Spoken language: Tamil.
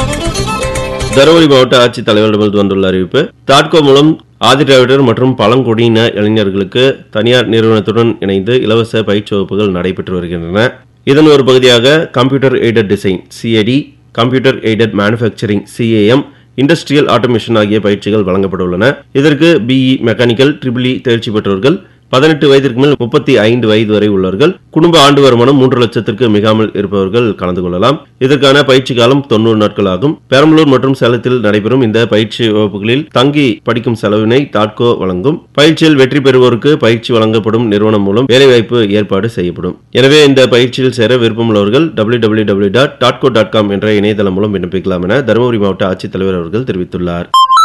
தருமபுரி மாவட்ட ஆட்சித் தலைவரிடமிருந்து வந்துள்ள அறிவிப்பு தாட்கோ மூலம் ஆதிதிராவிடர் மற்றும் பழங்குடியின இளைஞர்களுக்கு தனியார் நிறுவனத்துடன் இணைந்து இலவச பயிற்சி வகுப்புகள் நடைபெற்று வருகின்றன இதன் ஒரு பகுதியாக computer aided design CAD computer aided manufacturing CAM industrial automation ஆகிய பயிற்சிகள் வழங்கப்பட உள்ளன இதற்கு பிஇ மெக்கானிக்கல் ட்ரிபிள் இ தேர்ச்சி பெற்றவர்கள் பதினெட்டு வயதிற்கு மேல் முப்பத்தி ஐந்து வயது வரை உள்ளவர்கள் குடும்ப ஆண்டு வருமானம் மூன்று லட்சத்திற்கு மிகாமல் இருப்பவர்கள் கலந்து கொள்ளலாம் இதற்கான பயிற்சி காலம் தொண்ணூறு நாட்கள் ஆகும் பெரம்பலூர் மற்றும் சேலத்தில் நடைபெறும் இந்த பயிற்சி வகுப்புகளில் தங்கி படிக்கும் செலவினை தாட்கோ வழங்கும் பயிற்சியில் வெற்றி பெறுவோருக்கு பயிற்சி வழங்கப்படும் நிறுவனம் மூலம் வேலைவாய்ப்பு ஏற்பாடு செய்யப்படும் எனவே இந்த பயிற்சியில் சேர விருப்பமுள்ளவர்கள் டபிள்யூ டபிள்யூ டபிள்யூ டாட் டாட்கோ டாட் காம் என்ற இணையதளம் மூலம் விண்ணப்பிக்கலாம் என தருமபுரி மாவட்ட ஆட்சித்தலைவர் அவர்கள் தெரிவித்துள்ளார்